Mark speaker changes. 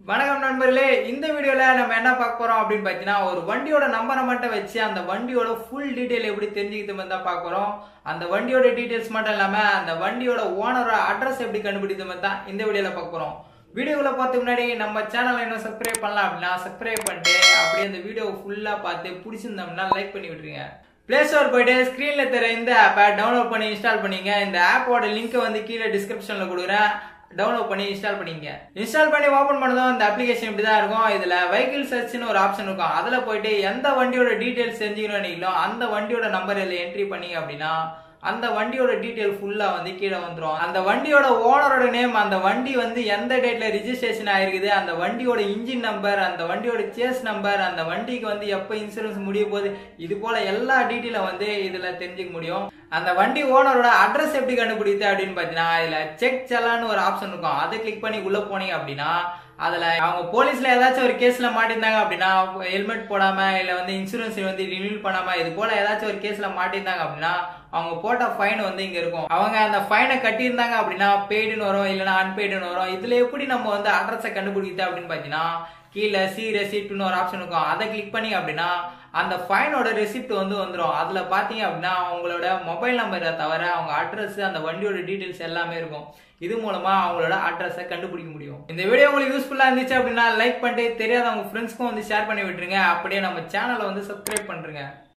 Speaker 1: வணக்கம் நண்பர்களே இந்த வீடியோல நம்ம என்ன பார்க்க போறோம் அப்படின்னு பார்த்தீங்கன்னா ஒரு வண்டியோட நம்பரை மட்டும் வச்சு அந்த வண்டியோட ஃபுல் டீடைல் எப்படி தெரிஞ்சுக்கிட்டு மாதிரி தான் பார்க்க போறோம் அந்த வண்டியோட டீடைல்ஸ் மட்டும் இல்லாம அந்த வண்டியோட ஓனரோட அட்ரஸ் எப்படி கண்டுபிடித்த மாதிரி தான் இந்த வீடியோல பார்க்க போறோம் வீடியோக்குள்ள பார்த்து முன்னாடி நம்ம சேனலை இன்னும் சப்ஸ்கிரைப் பண்ணலாம் அப்படின்னா சப்ஸ்கிரைப் பண்ணிட்டு அப்படியே அந்த வீடியோ ஃபுல்லா பார்த்து பிடிச்சிருந்தோம்னா லைக் பண்ணி விட்டுருங்க பிளே ஸ்டோர் போயிட்டு ஸ்க்ரீன்ல தெர இந்த ஆப்பை டவுன்லோட் பண்ணி இன்ஸ்டால் பண்ணீங்க இந்த ஆப்போட லிங்க் வந்து கீழே டிஸ்கிரிப்ஷன்ல கொடுக்குறேன் டவுன்லோட் பண்ணி இன்ஸ்டால் பண்ணிங்க இன்ஸ்டால் பண்ணி ஓபன் பண்ணதும் இந்த அப்ளிகேஷன் இப்படி தான் இருக்கும் இதுல வெஹிக்கிள் சர்ச்னு ஒரு ஆப்ஷன் இருக்கும் அதுல போயிட்டு எந்த வண்டியோட டீடைல்ஸ் தெரிஞ்சுக்கணும் நினைக்கலோ அந்த வண்டியோட நம்பர் இதுல என்ட்ரி பண்ணீங்க அப்படின்னா அந்த வண்டியோட டீடைல் ஃபுல்லா வந்து கீழே வந்துரும் அந்த வண்டியோட ஓனரோட நேம் அந்த வண்டி வந்து எந்த டேட்ல ரிஜிஸ்ட்ரேஷன் ஆயிருக்குது அந்த வண்டியோட இன்ஜின் நம்பர் அந்த வண்டியோட சேஸ் நம்பர் அந்த வண்டிக்கு வந்து எப்போ இன்சூரன்ஸ் முடிய போகுது இது போல எல்லா டீட்டெயிலும் வந்து இதுல தெரிஞ்சுக்க முடியும் அந்த வண்டி ஓனரோட அட்ரஸ் எப்படி கண்டுபிடித்து அப்படின்னு பார்த்தீங்கன்னா இதுல செக் செல்லான்னு ஒரு ஆப்ஷன் இருக்கும் அதை கிளிக் பண்ணி உள்ள போனீங்க அப்படின்னா அதுல அவங்க போலீஸ்ல ஏதாச்சும் ஒரு கேஸ்ல மாட்டிருந்தாங்க அப்படின்னா ஹெல்மெட் போடாம இல்ல வந்து இன்சூரன்ஸ் வந்து ரினியூல் பண்ணாம இது போல ஏதாச்சும் ஒரு கேஸ்ல மாட்டிருந்தாங்க அப்படின்னா அவங்க போட்ட ஃபைன் வந்து இங்க இருக்கும் அவங்க அந்த ஃபைனை கட்டியிருந்தாங்க அப்படின்னா பெய்டுன்னு வரும் இல்லைன்னா அன்பெய்டுன்னு வரும் இதுல எப்படி நம்ம வந்து அட்ரஸை கண்டுபிடிக்குது அப்படின்னு பாத்தீங்கன்னா கீழே சி ரெசிப்ட்னு ஒரு ஆப்ஷன் இருக்கும் அதை கிளிக் பண்ணி அப்படின்னா அந்த ஃபைனோட ரெசிப்ட் வந்து வந்துடும் அதுல பாத்தீங்க அப்படின்னா அவங்களோட மொபைல் நம்பரை தவிர அவங்க அட்ரஸ் அந்த வண்டியோட டீடைல்ஸ் எல்லாமே இருக்கும் இது மூலமா அவங்களோட அட்ரஸை கண்டுபிடிக்க முடியும் இந்த வீடியோ உங்களுக்கு யூஸ்ஃபுல்லா இருந்துச்சு அப்படின்னா லைக் பண்ணிட்டு தெரியாத உங்க ஃப்ரெண்ட்ஸ்க்கும் வந்து ஷேர் பண்ணி விட்டுருங்க அப்படியே நம்ம சேனலை வந்து சப்ஸ்கிரைப் பண்ணுங்க